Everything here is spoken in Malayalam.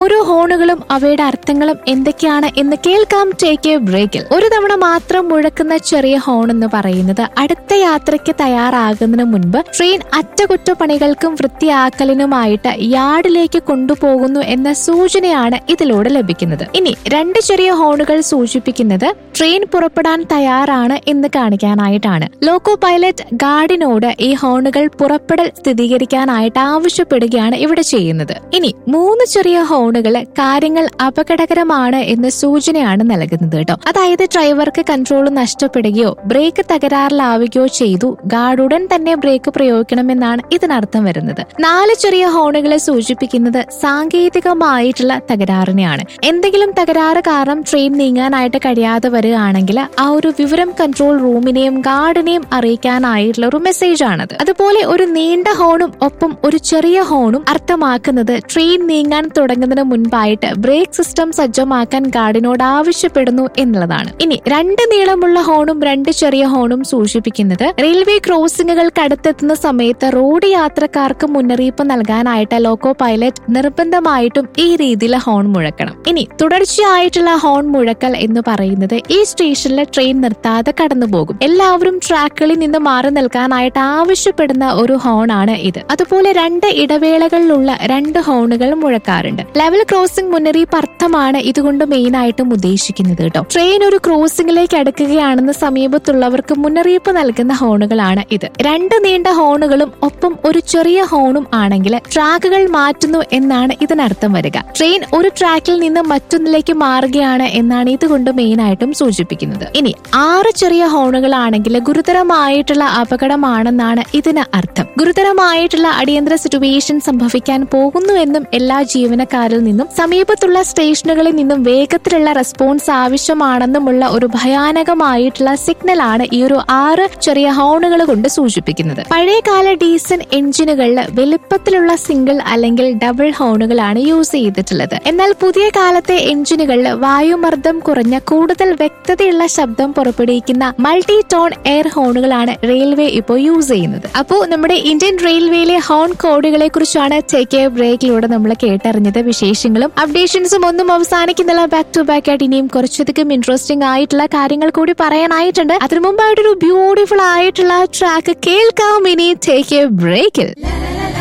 ഓരോ ഹോണുകളും അവയുടെ അർത്ഥങ്ങളും എന്തൊക്കെയാണ് എന്ന് കേൾക്കാം ടേക്ക് എ ബ്രേക്കിൽ ഒരു തവണ മാത്രം മുഴക്കുന്ന ചെറിയ ഹോൺ എന്ന് പറയുന്നത് അടുത്ത യാത്രയ്ക്ക് തയ്യാറാകുന്നതിന് മുൻപ് ട്രെയിൻ അറ്റകുറ്റപ്പണികൾക്കും വൃത്തിയാക്കലിനുമായിട്ട് യാർഡിലേക്ക് കൊണ്ടുപോകുന്നു എന്ന സൂചനയാണ് ഇതിലൂടെ ലഭിക്കുന്നത് ഇനി രണ്ട് ചെറിയ ഹോണുകൾ സൂചിപ്പിക്കുന്നത് ട്രെയിൻ പുറപ്പെടാൻ തയ്യാറാണ് എന്ന് കാണിക്കാനായിട്ടാണ് ലോക്കോ പൈലറ്റ് ഗാർഡിനോട് ഈ ഹോണുകൾ പുറപ്പെടൽ സ്ഥിരീകരിക്കാനായിട്ട് ആവശ്യപ്പെടുകയാണ് ഇവിടെ ചെയ്യുന്നത് ഇനി മൂന്ന് ചെറിയ ഹോണുകൾ കാര്യങ്ങൾ അപകടകരമാണ് എന്ന സൂചനയാണ് നൽകുന്നത് കേട്ടോ അതായത് ഡ്രൈവർക്ക് കൺട്രോൾ നഷ്ടപ്പെടുകയോ ബ്രേക്ക് തകരാറിലാവുകയോ ചെയ്തു ഗാർഡ് ഉടൻ തന്നെ ബ്രേക്ക് പ്രയോഗിക്കണമെന്നാണ് ഇതിനർത്ഥം വരുന്നത് നാല് ചെറിയ ഹോണുകളെ സൂചിപ്പിക്കുന്നത് സാങ്കേതികമായിട്ടുള്ള തകരാറിനെയാണ് എന്തെങ്കിലും തകരാറ് കാരണം ട്രെയിൻ നീങ്ങാനായിട്ട് കഴിയാതെ വരികയാണെങ്കിൽ ആ ഒരു വിവരം കൺട്രോൾ റൂമിനെയും ഗാർഡിനെയും അറിയിക്കാനായിട്ടുള്ള ഒരു മെസ്സേജ് ആണത് അതുപോലെ ഒരു നീണ്ട ഹോണും ഒപ്പം ഒരു ചെറിയ ഹോണും അർത്ഥമാക്കുന്നത് ട്രെയിൻ നീങ്ങാൻ തുടങ്ങുന്നതിന് മുൻപായിട്ട് ബ്രേക്ക് സിസ്റ്റം സജ്ജമാക്കാൻ ഗാർഡിനോട് ആവശ്യപ്പെടുന്നു എന്നുള്ളതാണ് ഇനി രണ്ട് നീളമുള്ള ഹോണും രണ്ട് ചെറിയ ഹോണും സൂചിപ്പിക്കുന്നത് റെയിൽവേ ക്രോസിംഗുകൾക്ക് അടുത്തെത്തുന്ന സമയത്ത് റോഡ് യാത്രക്കാർക്ക് മുന്നറിയിപ്പ് നൽകാനായിട്ട് ലോക്കോ പൈലറ്റ് നിർബന്ധമായിട്ടും ഈ രീതിയിൽ ഹോൺ മുഴക്കണം ഇനി തുടർച്ചയായിട്ടുള്ള ഹോൺ മുഴക്കൽ എന്ന് പറയുന്നത് ഈ സ്റ്റേഷനിലെ ട്രെയിൻ നിർത്താതെ കടന്നുപോകും എല്ലാവരും ട്രാക്കുകളിൽ നിന്ന് മാറി നിൽക്കാനായിട്ട് ആവശ്യപ്പെടുന്ന ഒരു ഹോൺ ആണ് ഇത് അതുപോലെ രണ്ട് ഇടവേളകളിലുള്ള രണ്ട് ഹോണുകൾ മുഴക്കാറുണ്ട് ലെവൽ ക്രോസിംഗ് മുന്നറിയിപ്പ് അർത്ഥമാണ് ഇതുകൊണ്ട് മെയിൻ ആയിട്ടും ഉദ്ദേശിക്കുന്നത് കേട്ടോ ട്രെയിൻ ഒരു ക്രോസിംഗിലേക്ക് അടുക്കുകയാണെന്ന് സമീപത്തുള്ളവർക്ക് മുന്നറിയിപ്പ് നൽകുന്ന ഹോണുകളാണ് ഇത് രണ്ട് നീണ്ട ഹോണുകളും ഒപ്പം ഒരു ചെറിയ ഹോണും ആണെങ്കിൽ ട്രാക്കുകൾ മാറ്റുന്നു എന്നാണ് ഇതിനർത്ഥം വരിക ട്രെയിൻ ഒരു ട്രാക്കിൽ നിന്ന് മറ്റൊന്നിലേക്ക് മാറുകയാണ് എന്നാണ് ഇതുകൊണ്ട് മെയിൻ ആയിട്ടും സൂചിപ്പിക്കുന്നത് ഇനി ആറ് ചെറിയ ഹോണുകളാണെങ്കിൽ ഗുരുതരമായിട്ടുള്ള അപകടമാണെന്നാണ് ഇതിന് അർത്ഥം ഗുരുതരമായിട്ടുള്ള അടിയന്തര സിറ്റുവേഷൻ സംഭവിക്കാൻ പോകുന്നുവെന്നും എല്ലാ ജീവനക്കാരിൽ നിന്നും സമീപത്തുള്ള സ്റ്റേഷനുകളിൽ നിന്നും വേഗത്തിലുള്ള റെസ്പോൺസ് ആവശ്യമാണെന്നുമുള്ള ഒരു ഭയാനകമായിട്ടുള്ള സിഗ്നൽ ആണ് ഈ ഒരു ആറ് ചെറിയ ഹോണുകൾ കൊണ്ട് സൂചിപ്പിക്കുന്നത് പഴയകാല ഡീസൽ എഞ്ചിനുകളിൽ വലുപ്പത്തിലുള്ള സിംഗിൾ അല്ലെങ്കിൽ ഡബിൾ ഹോണുകളാണ് യൂസ് ചെയ്തിട്ടുള്ളത് എന്നാൽ പുതിയ കാലത്തെ എഞ്ചിനുകളിൽ വായുമർദ്ദം കുറഞ്ഞ കൂടുതൽ വ്യക്തതയുള്ള ശബ്ദം പുറപ്പെടുവിക്കുന്ന മൾട്ടി ടോൺ എയർ ഹോണുകളാണ് റെയിൽവേ ഇപ്പോൾ യൂസ് ചെയ്യുന്നത് അപ്പോൾ നമ്മുടെ ഇന്ത്യൻ റെയിൽവേയിലെ ഹോൺ കോഡുകളെ കുറിച്ചാണ് ടേക്ക് എ ബ്രേക്കിലൂടെ നമ്മൾ കേട്ടറിഞ്ഞത് വിശേഷങ്ങളും അപ്ഡേഷൻസും ഒന്നും അവസാനിക്കുന്നില്ല ബാക്ക് ടു ബാക്ക് ആയിട്ട് ഇനിയും കുറച്ചധികം ഇൻട്രസ്റ്റിംഗ് ആയിട്ടുള്ള കാര്യങ്ങൾ കൂടി പറയാനായിട്ടുണ്ട് അതിനു മുമ്പായിട്ടൊരു ബ്യൂട്ടിഫുൾ ആയിട്ടുള്ള ട്രാക്ക് കേൾക്കാം ഇനി ടേക്ക് എ ബ്രേക്കിൽ